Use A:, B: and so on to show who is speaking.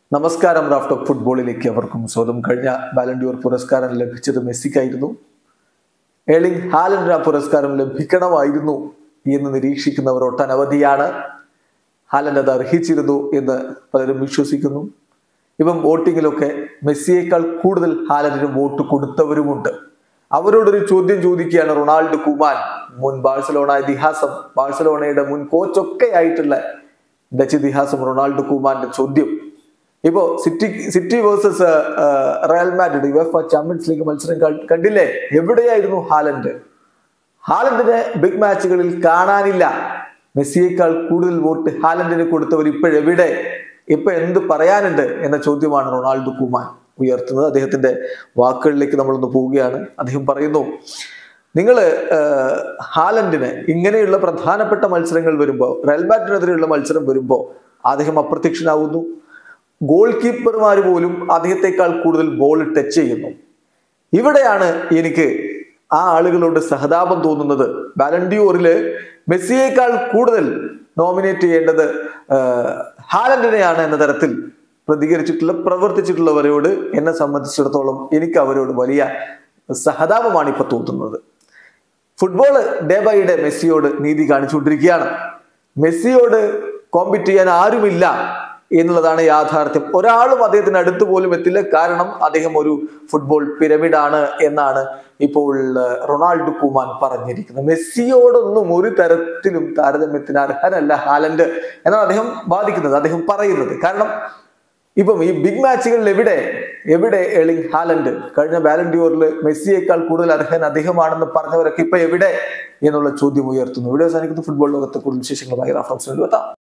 A: നമസ്കാരം raft of ഫുട്ബോളിലേക്ക് അവർക്കും സ്വന്തം കഴിഞ്ഞ ബാലൻഡ്യൂർ പുരസ്കാരം ലഭിച്ചത് മെസ്സിക്കായിരുന്നു ഏളിംഗ് ഹാലൻഡിന് ആ പുരസ്കാരം ലഭിക്കണമായിരുന്നു എന്ന് നിരീക്ഷിക്കുന്നവർ ഒട്ടനവധിയാണ് ഹാലൻഡ് അത് അർഹിച്ചിരുന്നു എന്ന് പലരും വിശ്വസിക്കുന്നു ഇപ്പം വോട്ടിങ്ങിലൊക്കെ മെസ്സിയേക്കാൾ കൂടുതൽ ഹാലൻഡിന് വോട്ട് കൊടുത്തവരുമുണ്ട് അവരോടൊരു ചോദ്യം ചോദിക്കുകയാണ് റൊണാൾഡോ കുമാൻ മുൻ ബാഴ്സലോണ ഇതിഹാസം ബാഴ്സലോണയുടെ മുൻ കോച്ചൊക്കെ ആയിട്ടുള്ള ഡച്ച് ഇതിഹാസം റൊണാൾഡോ കുമാന്റെ ചോദ്യം ഇപ്പോ City City versus Real Madrid UEFA Champions League മത്സരം ക- കണ്ടില്ലേ എവിടെയായിരുന്നു ഹാലൻഡ് ഹാലൻഡിനെ ബിഗ് മാച്ചുകളിൽ കാണാനില്ല മെസ്സിയേക്കാൾ കൂടുതൽ വോട്ട് ഹാലൻഡിന് കൊടുത്തവർ ഇപ്പോഴെവിടെ ഇപ്പൊ എന്ത് പറയാനുണ്ട് എന്ന ചോദ്യമാണ് റൊണാൾഡോ കുമാൻ ഉയർത്തുന്നത് അദ്ദേഹത്തിന്റെ വാക്കുകളിലേക്ക് നമ്മളൊന്ന് പോവുകയാണ് അദ്ദേഹം പറയുന്നു നിങ്ങൾ ഹാലൻഡിന് ഇങ്ങനെയുള്ള പ്രധാനപ്പെട്ട മത്സരങ്ങൾ വരുമ്പോൾ റയൽ മാഡ്രിഡിനെതിരെയുള്ള മത്സരം വരുമ്പോൾ അദ്ദേഹം അപ്രത്യക്ഷനാവുന്നു ഗോൾ കീപ്പർമാർ പോലും അദ്ദേഹത്തെക്കാൾ കൂടുതൽ ബോൾ ടച്ച് ചെയ്യുന്നു ഇവിടെയാണ് എനിക്ക് ആ ആളുകളോട് സഹതാപം തോന്നുന്നത് ബാലൻഡിയോറില് മെസ്സിയേക്കാൾ കൂടുതൽ നോമിനേറ്റ് ചെയ്യേണ്ടത് ആ, ഹാലൻഡിനെയാണ് എന്ന തരത്തിൽ പ്രതികരിച്ചിട്ടുള്ള പ്രവർത്തിച്ചിട്ടുള്ളവരോട് എന്നെ സംബന്ധിച്ചിടത്തോളം എനിക്ക് അവരോട് വലിയ സഹതാപമാണ് ഇപ്പൊ തോന്നുന്നത് ഫുട്ബോള് ഡേ ബൈ ഡേ മെസ്സിയോട് നീതി കാണിച്ചുകൊണ്ടിരിക്കുകയാണ് മെസ്സിയോട് കോമ്പീറ്റ് ചെയ്യാൻ ആരുമില്ല എന്നുള്ളതാണ് യാഥാർത്ഥ്യം ഒരാളും അദ്ദേഹത്തിന് അടുത്ത് പോലും എത്തില്ല കാരണം അദ്ദേഹം ഒരു ഫുട്ബോൾ പിരമിഡാണ് എന്നാണ് ഇപ്പോൾ ഏർ, റൊണാൾഡോ കുമാൻ പറഞ്ഞിരിക്കുന്നത് മെസ്സിയോടൊന്നും ഒരു തരത്തിലും താരതമ്യത്തിന് അർഹനല്ല ഹാലൻഡ് എന്നാണ് അദ്ദേഹം വാദിക്കുന്നത് അദ്ദേഹം പറയുന്നത് കാരണം ഇപ്പം ഈ ബിഗ് മാച്ചുകളിൽ എവിടെ എവിടെ എളിങ് ഹാലൻഡ് കഴിഞ്ഞ ബാലൻഡിയോറിൽ മെസ്സിയേക്കാൾ കൂടുതൽ അർഹൻ അദ്ദേഹമാണെന്ന് പറഞ്ഞവരൊക്കെ ഇപ്പൊ എവിടെ എന്നുള്ള ചോദ്യം ഉയർത്തുന്നു ഇവിടെ അവസാനിക്കുന്ന ഫുട്ബോൾ ലോകത്തെ കൂടുതൽ വിശേഷങ്ങളുമായി റാഫ്റ്റോക്സിൽ എത്താം